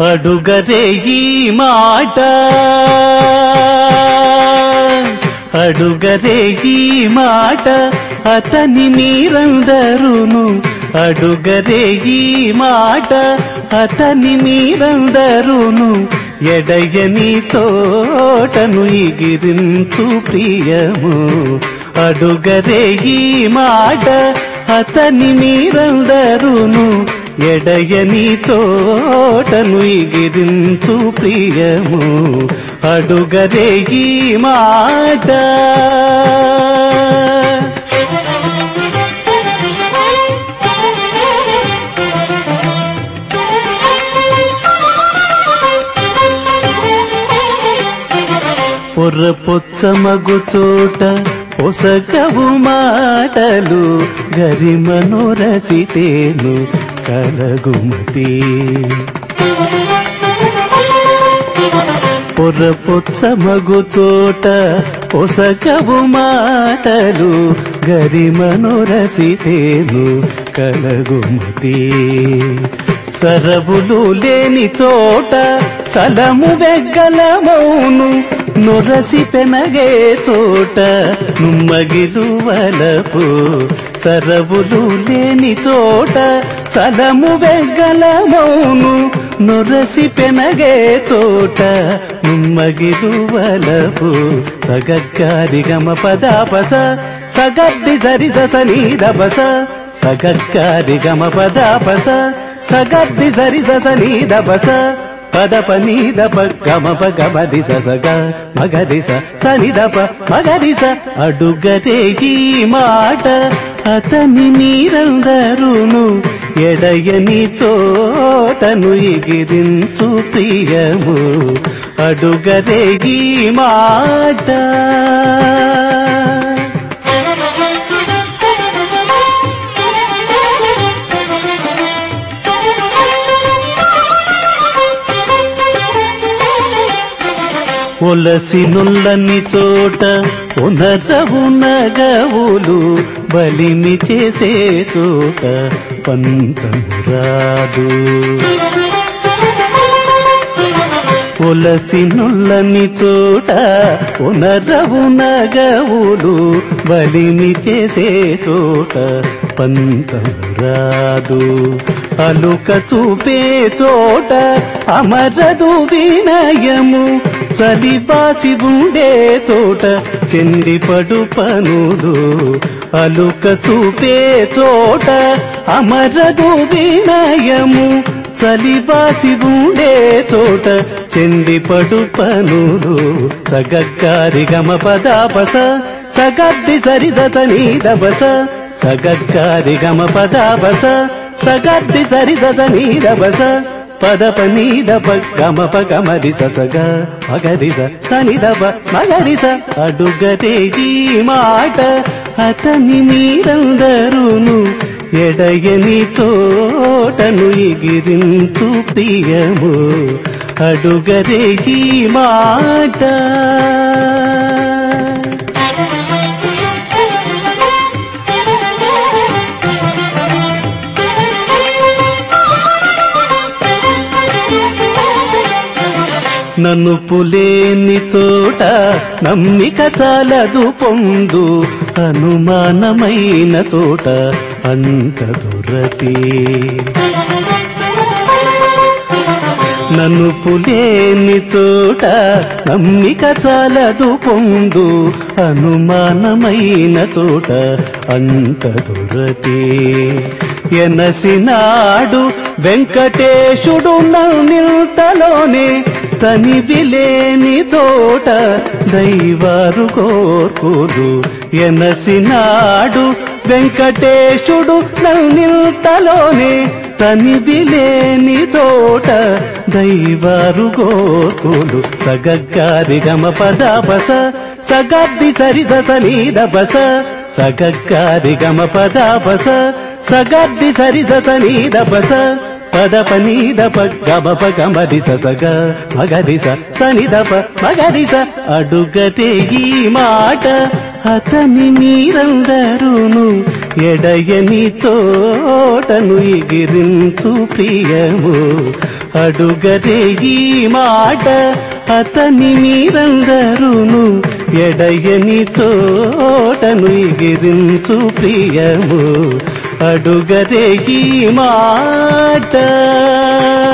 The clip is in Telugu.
అడుగరే ఈ మాట అడుగరే ఈ మాట అతని మీరందరును అడుగరే ఈ మాట అతని మీరందరును ఎడయని తోటను ఇగిరించు ప్రియము అడుగరే ఈ మాట అతని మీరందరును ఎడయని తోటను ఇగిరించు ప్రియము అడుగరే ఈ మాట పొర్ర పొచ్చమగు చోట పొసగవు మాటలు గరిమను రసితేను కలగుమతి పొర్ర పొచ్చమగు చోట పొసగవు మాటలు గరిమను రసితేను కలగుమతి సరవులు లేని చోట చలము వెగ్గలమౌను నొరసి పెనగే చోట నుమ్మగిలు వలపు సరవులు లేని చోట చలము వెగ్గలమౌను నొరసి పెనగే చోట నుమ్మగిలు వలపు సగగ్గారి గమ పదాపస సగద్ది జరి సని దబస సగగ్గారి గమ పదాపస సగద్ది సరి సని దబస పద పని దప గమ ప గమ దిశ సగ మగ దిశ సని దప మగ దిశ అడుగతే ఈ మాట అతని మీరందరును ఎడయని చోటను ఎగిరించు ప్రియము అడుగరే ఈ మాట ఒలసి నుల్లని చోట ఉనరవు నగవులు బలిమి చేసే చోట పంతము రాదు ఒలసి నుల్లని చోట ఉనరవు నగవులు బలిమి చేసే చోట పంతము రాదు అలుక చూపే చోట అమరదు వినయము చలిబాసి ఉండే చోట చెండిపడు పనులు అలుక చూపే చోట అమరదు వినయము చలిబాసి ఉండే చోట చెండిపడు పనులు సగగ్గారి గమ పదాపస సగద్ది సరిదతని దబస సగగ్గారి గమ పదాపస సగద్ది సరిదతని దబస పద పని దప గమ ప గమరి సగ మగరిస సని దప మగరిస అడుగతే ఈ మాట అతని మీరందరును ఎడయని తోటను ఎగిరించు ప్రియము అడుగరే ఈ మాట నన్ను పులేని చోట నమ్మిక చాలదు పొందు అనుమానమైన చోట అంత దురతి నన్ను పులేని చోట నమ్మిక చాలదు పొందు అనుమానమైన చోట అంత దురతి ఎనసినాడు వెంకటేశుడు నిల్తలోనే తనివి లేని తోట దైవారు కోర్కులు ఎనసినాడు వెంకటేశుడు నిల్తలోనే తనివి లేని తోట దైవారు గోకులు సగగ్గారి గమ పదాపస సగద్ది సరిదసని దబస సగగ్గారి గమ పదాపస సగద్ది సరిదసని దబస పద పని దప గమ ప గమరి సగ మగరి సని దప మగరి అడుగతే ఈ మాట అతని మీరందరూను ఎడయని చోటను ఎగిరించు ప్రియము అడుగరే ఈ మాట అతని మీరందరూను ఎడయని చోటను ఎగిరించు ప్రియము అడుగరే ఈ మాట